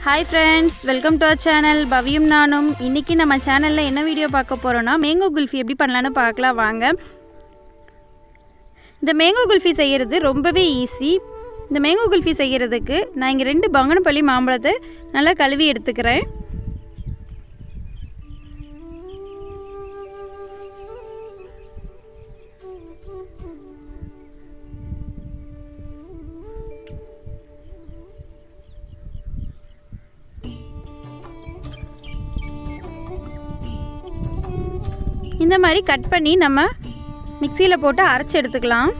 hi friends welcome to our channel பவியும் நானும் இன்றைக்கி நம்ம சேனலில் என்ன வீடியோ பார்க்க போகிறோன்னா மேங்கோ குல்ஃபி எப்படி பண்ணலான்னு பார்க்கலாம் வாங்க இந்த மேங்கோ குல்ஃபி செய்கிறது ரொம்பவே ஈஸி இந்த மேங்கோ குல்ஃபி செய்கிறதுக்கு நான் இங்கே ரெண்டு பங்கனப்பள்ளி மாம்பழத்தை நல்லா கழுவி எடுத்துக்கிறேன் இந்த மாதிரி கட் பண்ணி நம்ம மிக்சியில் போட்டு அரைச்சி எடுத்துக்கலாம்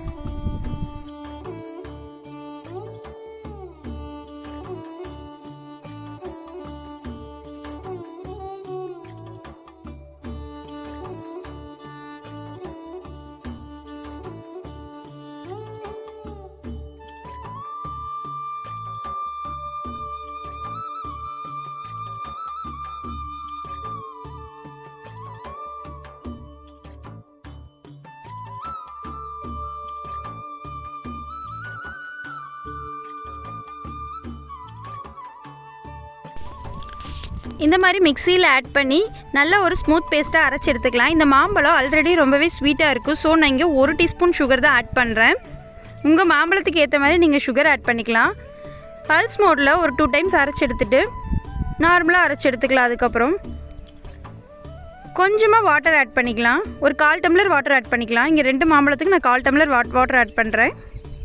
இந்த மாதிரி மிக்சியில் ஆட் பண்ணி நல்ல ஒரு ஸ்மூத் பேஸ்ட்டாக அரைச்சி எடுத்துக்கலாம் இந்த மாம்பழம் ஆல்ரெடி ரொம்பவே ஸ்வீட்டாக இருக்கும் ஸோ நான் இங்கே ஒரு டீஸ்பூன் சுகர் தான் ஆட் பண்ணுறேன் உங்கள் மாம்பழத்துக்கு ஏற்ற மாதிரி நீங்கள் சுகர் ஆட் பண்ணிக்கலாம் பல்ஸ் மோடில் ஒரு டூ டைம்ஸ் அரைச்சி எடுத்துட்டு நார்மலாக அரைச்சி எடுத்துக்கலாம் அதுக்கப்புறம் கொஞ்சமாக வாட்டர் ஆட் பண்ணிக்கலாம் ஒரு கால் டம்ளர் வாட்டர் ஆட் பண்ணிக்கலாம் இங்கே ரெண்டு மாம்பழத்துக்கு நான் கால் டம்ளர் வாட் வாட்டர் ஆட் பண்ணுறேன்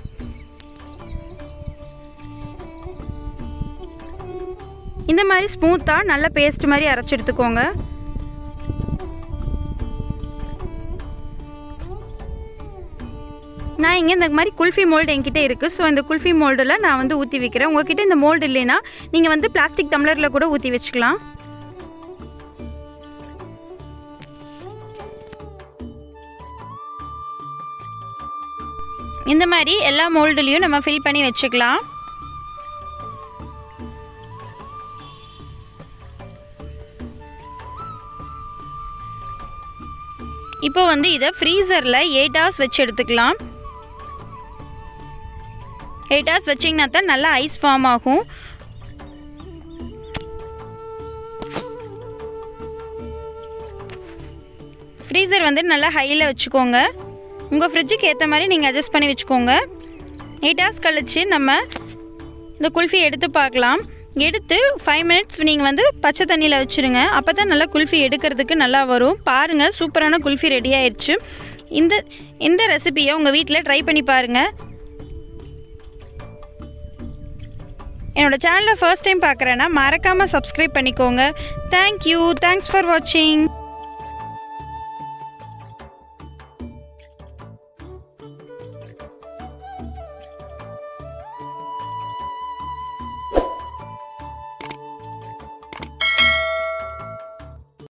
இந்த மாதிரி ஸ்மூத்தாக நல்ல பேஸ்ட் மாதிரி அரைச்சி எடுத்துக்கோங்க நான் இங்கே இந்த மாதிரி குல்ஃபி மோல்டு என்கிட்ட இருக்குது ஸோ இந்த குல்ஃபி மோல்டில் நான் வந்து ஊற்றி வைக்கிறேன் உங்ககிட்ட இந்த மோல்டு இல்லைன்னா நீங்கள் வந்து பிளாஸ்டிக் டம்ளரில் கூட ஊற்றி வச்சுக்கலாம் இந்த மாதிரி எல்லா மோல்டுலேயும் நம்ம ஃபில் பண்ணி வச்சுக்கலாம் இப்போ வந்து இதை ஃப்ரீசரில் எயிட் ஹவர்ஸ் வச்சு எடுத்துக்கலாம் எயிட் ஹவர்ஸ் வச்சிங்கன்னா தான் நல்லா ஐஸ் ஃபார்ம் ஆகும் ஃப்ரீசர் வந்து நல்லா ஹையில் வச்சுக்கோங்க உங்கள் ஃப்ரிட்ஜுக்கு ஏற்ற மாதிரி நீங்கள் அட்ஜஸ்ட் பண்ணி வச்சுக்கோங்க எயிட் ஹவர்ஸ் கழித்து நம்ம இந்த குல்ஃபி எடுத்து பார்க்கலாம் எடுத்து ஃபைவ் மினிட்ஸ் நீங்கள் வந்து பச்சை தண்ணியில் வச்சுருங்க அப்போ தான் நல்லா குல்ஃபி எடுக்கிறதுக்கு நல்லா வரும் பாருங்கள் சூப்பரான குல்ஃபி ரெடி ஆயிடுச்சு இந்த இந்த ரெசிபியை உங்கள் வீட்டில் ட்ரை பண்ணி பாருங்கள் என்னோடய சேனலை ஃபர்ஸ்ட் டைம் பார்க்குறேன்னா மறக்காமல் சப்ஸ்கிரைப் பண்ணிக்கோங்க தேங்க்யூ தேங்க்ஸ் ஃபார் வாட்சிங்